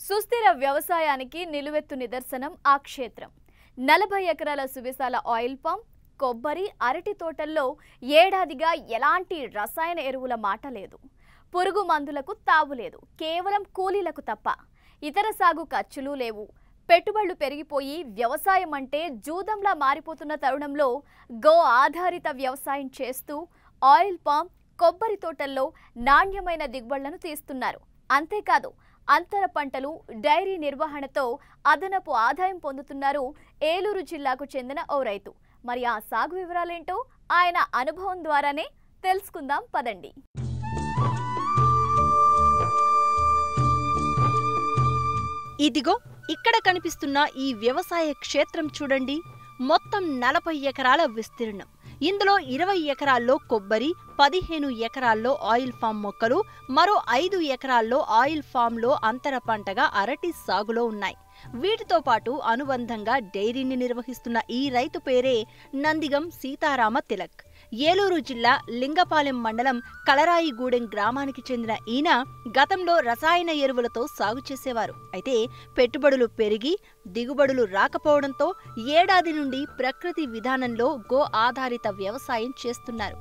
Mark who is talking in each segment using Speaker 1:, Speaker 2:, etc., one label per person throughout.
Speaker 1: సుస్థిర వ్యవసాయానికి నిలువెత్తు నిదర్శనం ఆ క్షేత్రం నలభై ఎకరాల సువిశాల ఆయిల్ పంప్ కొబ్బరి అరటి తోటల్లో ఏడాదిగా ఎలాంటి రసాయన ఎరువుల మాట లేదు పురుగు మందులకు తావు లేదు కేవలం కూలీలకు తప్ప ఇతర సాగు ఖర్చులు లేవు పెట్టుబడులు పెరిగిపోయి వ్యవసాయం అంటే జూదంలా మారిపోతున్న తరుణంలో గో ఆధారిత వ్యవసాయం చేస్తూ ఆయిల్ పామ్ కొబ్బరి తోటల్లో నాణ్యమైన దిగుబడులను తీస్తున్నారు అంతేకాదు అంతర పంటలు డైరీ నిర్వహణతో అదనపు ఆదాయం పొందుతున్నారు ఏలూరు జిల్లాకు చెందిన ఓ రైతు మరి ఆ సాగు వివరాలేంటో ఆయన అనుభవం ద్వారానే తెలుసుకుందాం పదండి
Speaker 2: ఇదిగో ఇక్కడ కనిపిస్తున్న ఈ వ్యవసాయ క్షేత్రం చూడండి మొత్తం నలభై ఎకరాల విస్తీర్ణం ఇందులో ఇరవై ఎకరాల్లో కొబ్బరి పదిహేను ఎకరాల్లో ఆయిల్ ఫామ్ మొక్కలు మరో ఐదు ఎకరాల్లో ఆయిల్ ఫామ్లో అంతర పంటగా అరటి సాగులో ఉన్నాయి వీటితో పాటు అనుబంధంగా డైరీని నిర్వహిస్తున్న ఈ రైతు పేరే నందిగం సీతారామ తిలక్ ఏలూరు జిల్లా లింగపాలెం మండలం కలరాయిగూడెం గ్రామానికి చెందిన ఈయన గతంలో రసాయన ఎరువులతో సాగు చేసేవారు అయితే పెట్టుబడులు పెరిగి దిగుబడులు రాకపోవడంతో ఏడాది నుండి ప్రకృతి విధానంలో గో ఆధారిత వ్యవసాయం చేస్తున్నారు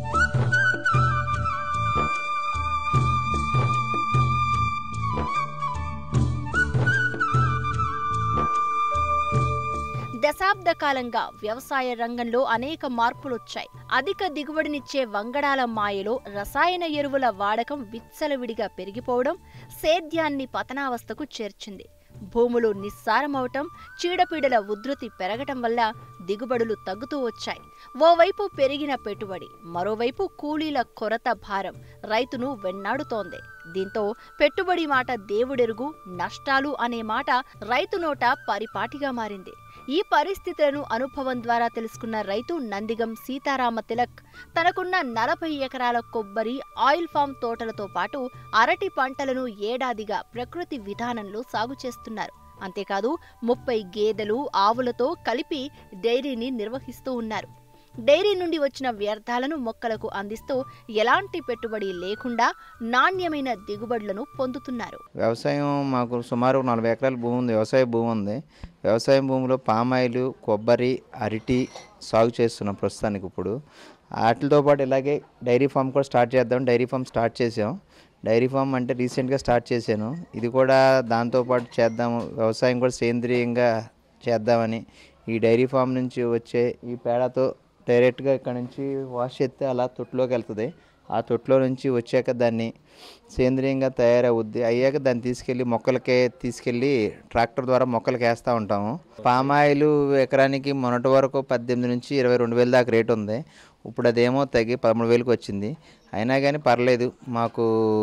Speaker 2: దశాబ్ద కాలంగా వ్యవసాయ రంగంలో అనేక మార్పులొచ్చాయి అధిక దిగుబడినిచ్చే వంగడాల మాయలో రసాయన ఎరువుల వాడకం విచ్చలవిడిగా పెరిగిపోవడం సేద్యాన్ని పతనావస్థకు చేర్చింది భూములు నిస్సారమవటం చీడపీడల ఉధృతి పెరగటం వల్ల దిగుబడులు తగ్గుతూ వచ్చాయి ఓవైపు పెరిగిన పెట్టుబడి మరోవైపు కూలీల కొరత భారం రైతును వెన్నాడుతోంది దీంతో పెట్టుబడి మాట దేవుడెరుగు నష్టాలు అనే మాట రైతు నోట పరిపాటిగా మారింది ఈ పరిస్థితులను అనుభవం ద్వారా తెలుసుకున్న రైతు నందిగం సీతారామ తిలక్ తనకున్న నలభై ఎకరాల కొబ్బరి ఆయిల్ ఫామ్ తోటలతో పాటు అరటి పంటలను ఏడాదిగా ప్రకృతి విధానంలో సాగు చేస్తున్నారు అంతేకాదు ముప్పై గేదెలు ఆవులతో కలిపి డైరీని నిర్వహిస్తూ ఉన్నారు డైరీ నుండి వచ్చిన వ్యర్థాలను మొక్కలకు అందిస్తూ ఎలాంటి పెట్టుబడి లేకుండా నాణ్యమైన దిగుబడులను పొందుతున్నారు
Speaker 3: వ్యవసాయం మాకు సుమారు నలభై ఎకరాల భూమి ఉంది వ్యవసాయ భూమి ఉంది వ్యవసాయం భూమిలో పామాయిల్ కొబ్బరి అరటి సాగు చేస్తున్నాం ప్రస్తుతానికి ఇప్పుడు వాటితో పాటు ఇలాగే డైరీ ఫామ్ కూడా స్టార్ట్ చేద్దాం డైరీ ఫామ్ స్టార్ట్ చేసాం డైరీ ఫామ్ అంటే రీసెంట్గా స్టార్ట్ చేశాను ఇది కూడా దాంతోపాటు చేద్దాము వ్యవసాయం కూడా సేంద్రియంగా చేద్దామని ఈ డైరీ ఫామ్ నుంచి వచ్చే ఈ పేడతో డైరెక్ట్గా ఇక్కడ నుంచి వాష్ చేస్తే అలా తొట్టులోకి వెళ్తుంది ఆ తొట్టులో నుంచి వచ్చాక దాన్ని సేంద్రియంగా తయారవుద్ది అయ్యాక దాన్ని తీసుకెళ్ళి మొక్కలకే తీసుకెళ్ళి ట్రాక్టర్ ద్వారా మొక్కలకి వేస్తూ ఉంటాము పామాయిల్ ఎకరానికి మొన్నటి వరకు పద్దెనిమిది నుంచి ఇరవై రెండు వేల దాకా రేటు ఉంది ఇప్పుడు అదేమో తగ్గి పదమూడు వేలకు వచ్చింది అయినా కానీ పర్లేదు మాకు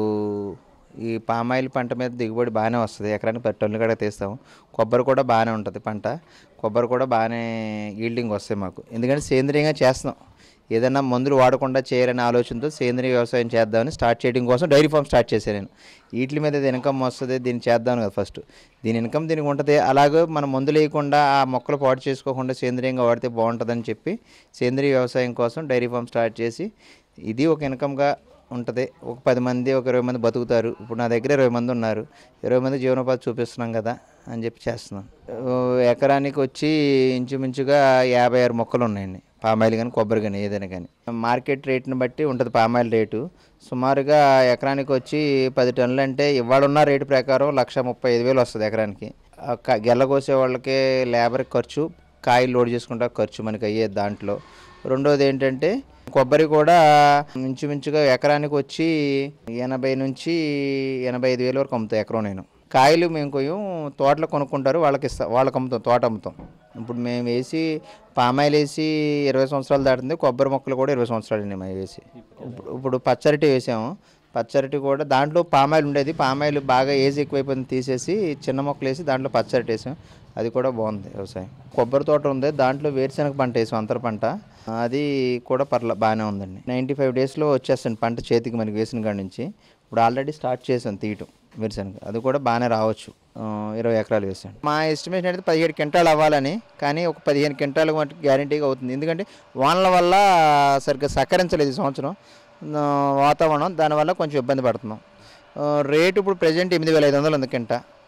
Speaker 3: ఈ పామాయిల్ పంట మీద దిగుబడి బాగానే వస్తుంది ఎకరానికి పది టన్నులు కూడా తీస్తాము కొబ్బరి కూడా బాగానే ఉంటుంది పంట కొబ్బరి కూడా బాగానే ఈల్డింగ్ వస్తాయి మాకు ఎందుకంటే సేంద్రియంగా చేస్తున్నాం ఏదైనా మందులు వాడకుండా చేయాలనే ఆలోచనతో సేంద్రియ వ్యవసాయం చేద్దామని స్టార్ట్ చేయడం కోసం డైరీ ఫామ్ స్టార్ట్ చేశాను నేను వీటి మీద ఇది ఇన్కమ్ వస్తుంది దీన్ని చేద్దాం కదా ఫస్ట్ దీని ఇన్కమ్ దీనికి ఉంటుంది అలాగే మనం మందులు వేయకుండా ఆ మొక్కలు పాడు చేసుకోకుండా సేంద్రియంగా వాడితే బాగుంటుందని చెప్పి సేంద్రియ వ్యవసాయం కోసం డైరీ ఫామ్ స్టార్ట్ చేసి ఇది ఒక ఇన్కమ్గా ఉంటుంది ఒక పది మంది ఒక ఇరవై మంది బతుకుతారు ఇప్పుడు నా దగ్గర ఇరవై మంది ఉన్నారు ఇరవై మంది జీవనోపాధి చూపిస్తున్నాం కదా అని చెప్పి చేస్తున్నాం ఓ ఎకరానికి వచ్చి ఇంచుమించుగా యాభై ఆరు మొక్కలు ఉన్నాయండి పామాయిల్ కానీ కొబ్బరి కానీ ఏదైనా కానీ మార్కెట్ రేట్ని బట్టి ఉంటుంది పామాయిల్ రేటు సుమారుగా ఎకరానికి వచ్చి పది టన్నులు అంటే ఇవాళ ఉన్న రేటు ప్రకారం లక్ష ముప్పై ఐదు వేలు వస్తుంది ఎకరానికి ఆ క- గెల్ల కోసే వాళ్ళకి లేబర్ ఖర్చు కాయలు లోడ్ చేసుకుంటా ఖర్చు మనకి అయ్యేది దాంట్లో రెండోది ఏంటంటే కొబ్బరి కూడా ఇంచుమించుగా ఎకరానికి వచ్చి ఎనభై నుంచి ఎనభై ఐదు వేల వరకు అమ్ముతాయి ఎకరం నేను కాయలు మేము కొయ్యం తోటలో కొనుక్కుంటారు వాళ్ళకి ఇస్తాం వాళ్ళకి అమ్ముతాం తోట అమ్ముతాం ఇప్పుడు మేము వేసి పామాయిల్ వేసి ఇరవై సంవత్సరాలు దాటింది కొబ్బరి మొక్కలు కూడా ఇరవై సంవత్సరాలు మేము వేసి ఇప్పుడు ఇప్పుడు పచ్చరటి వేసాము పచ్చరటి కూడా దాంట్లో పామాయిల్ ఉండేది పామాయిల్ బాగా ఏజ్ ఎక్కువైపోయింది తీసేసి చిన్న మొక్కలు వేసి దాంట్లో పచ్చరటి వేసాం అది కూడా బాగుంది వ్యవసాయం కొబ్బరి తోట ఉంది దాంట్లో వేరుశనగ పంట వేసాం అంతర పంట అది కూడా పర్ల బాగానే ఉందండి నైంటీ ఫైవ్ డేస్లో వచ్చేస్తుంది పంట చేతికి మనకి వేసిన కాడి నుంచి ఇప్పుడు ఆల్రెడీ స్టార్ట్ చేసాం తీయటం వేరుశనగ అది కూడా బాగానే రావచ్చు ఆ, ఇరవై ఎకరాలు వేసాను మా ఎస్టిమేషన్ అయితే పదిహేడు క్వింటాలు అవ్వాలని కానీ ఒక పదిహేను క్వింటాలు మటుకు గ్యారంటీగా అవుతుంది ఎందుకంటే వానల వల్ల సరిగ్గా సహకరించలేదు ఈ సంవత్సరం ఆ, వాతావరణం దానివల్ల కొంచెం ఇబ్బంది పడుతున్నాం ఆ, రేటు ఇప్పుడు ప్రజెంట్ ఎనిమిది వేల ఐదు వందలు ఉంది కింట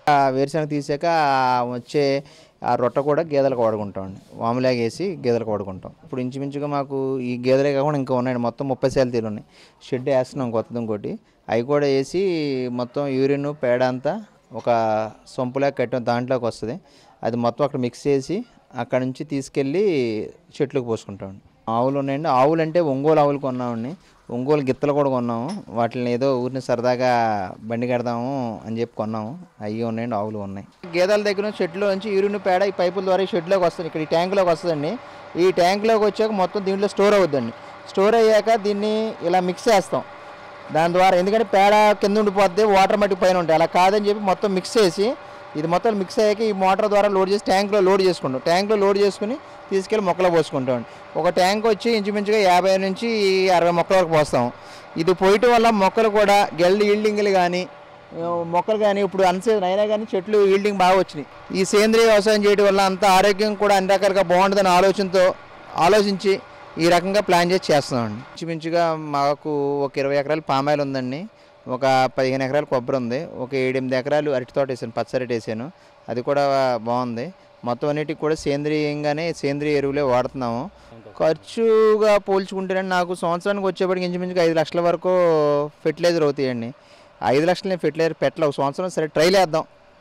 Speaker 3: ఆ వేరుశనగ తీసాక ఆ వచ్చే ఆ రొట్ట కూడా గేదెలకు వాడుకుంటామండి వాములాగా వేసి గేదెలకు వాడుకుంటాం ఇప్పుడు ఇంచుమించుగా మాకు ఈ గేదెలే కాకుండా ఇంకా ఉన్నాయండి మొత్తం ముప్పై శాలతీలు ఉన్నాయి షెడ్ వేస్తున్నాం కొత్తది ఇంకోటి అవి కూడా వేసి మొత్తం యూరిన్ పేడ అంతా ఒక సొంపులా కట్టాం దాంట్లోకి వస్తుంది అది మొత్తం అక్కడ మిక్స్ చేసి అక్కడ నుంచి తీసుకెళ్ళి చెట్లకు పోసుకుంటామండి ఆవులు ఉన్నాయండి ఆవులు అంటే ఒంగోలు ఆవులు కొన్నామండి ఒంగోలు గిత్తలు కూడా కొన్నాము వాటిని ఏదో ఊరిని సరదాగా బండి కడదాము అని చెప్పి కొన్నాము అవి ఉన్నాయండి ఆవులు ఉన్నాయి గేదెల దగ్గర నుంచి చెట్లో నుంచి యూరిన్ పేడ ఈ పైపుల ద్వారా ఈ షెడ్లోకి వస్తుంది ఇక్కడ ఈ ట్యాంకులోకి వస్తుందండి ఈ ట్యాంకులోకి వచ్చాక మొత్తం దీంట్లో స్టోర్ అవుద్దండి స్టోర్ అయ్యాక దీన్ని ఇలా మిక్స్ చేస్తాం దాని ద్వారా ఎందుకంటే పేడ కింద ఉండిపోద్ది వాటర్ మట్టి పైన ఉంటాయి అలా కాదని చెప్పి మొత్తం మిక్స్ చేసి ఇది మొత్తం మిక్స్ అయ్యాక ఈ మోటార్ ద్వారా లోడ్ చేసి ట్యాంక్లో లోడ్ చేసుకుంటాం ట్యాంక్లో లోడ్ చేసుకుని తీసుకెళ్ళి మొక్కలో పోసుకుంటాం ఒక ట్యాంక్ వచ్చి ఇంచుమించుగా యాభై నుంచి అరవై మొక్కల వరకు పోస్తాం ఇది పోయటం వల్ల మొక్కలు కూడా గెల్డ్ ఈల్డింగ్లు కానీ మొక్కలు కానీ ఇప్పుడు అన్సీజన్ అయినా కానీ చెట్లు ఈల్డింగ్ బాగా వచ్చినాయి ఈ సేంద్రియ వ్యవసాయం చేయడం వల్ల అంత ఆరోగ్యం కూడా అన్ని రకాలుగా బాగుంటుందని ఆలోచనతో ఆలోచించి ఈ రకంగా ప్లాన్ చేసి చేస్తున్నామండి ఇంచుమించుగా మాకు ఒక ఇరవై ఎకరాలు పామాయిల్ ఉందండి ఒక పదిహేను ఎకరాలు కొబ్బరి ఉంది ఒక ఏడెనిమిది ఎకరాలు అరటి తోట వేసాను పచ్చరటి వేసాను అది కూడా బాగుంది మొత్తం అన్నిటికి కూడా సేంద్రియంగానే సేంద్రియ ఎరువులే వాడుతున్నాము ఖర్చుగా పోల్చుకుంటేనే నాకు సంవత్సరానికి వచ్చేప్పటికి ఇంచుమించుగా ఐదు లక్షల వరకు ఫెర్టిలైజర్ అవుతాయండి ఐదు లక్షలు నేను ఫెర్టిలైజర్ పెట్టలేవు సంవత్సరం సరే ట్రైల్ వేద్దాం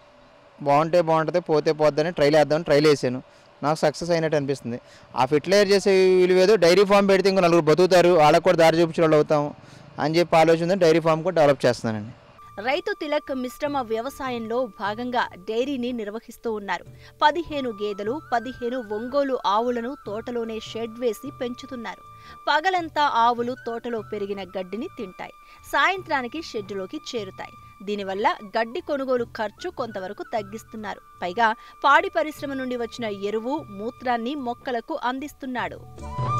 Speaker 3: బాగుంటే బాగుంటుంది పోతే పోద్దని ట్రైల్ వేద్దామని ట్రైల్ వేసాను నాకు సక్సెస్ అయినట్టు అనిపిస్తుంది ఆ ఫెర్టిలైజర్ చేసే విలువేదో డైరీ ఫామ్ పెడితే ఇంకో నలుగురు బతుకుతారు వాళ్ళకు కూడా దారి చూపించిన వాళ్ళు అవుతాం అని చెప్పి ఆలోచన డైరీ ఫామ్ కూడా డెవలప్ చేస్తున్నానండి
Speaker 2: రైతు తిలక్ మిశ్రమ వ్యవసాయంలో భాగంగా డైరీని నిర్వహిస్తూ ఉన్నారు పదిహేను గేదెలు పదిహేను ఒంగోలు ఆవులను తోటలోనే షెడ్ వేసి పెంచుతున్నారు పగలంతా ఆవులు తోటలో పెరిగిన గడ్డిని తింటాయి సాయంత్రానికి షెడ్డులోకి చేరుతాయి దీనివల్ల గడ్డి కొనుగోలు ఖర్చు కొంతవరకు తగ్గిస్తున్నారు పైగా పాడి పరిశ్రమ నుండి వచ్చిన ఎరువు మూత్రాన్ని మొక్కలకు అందిస్తున్నాడు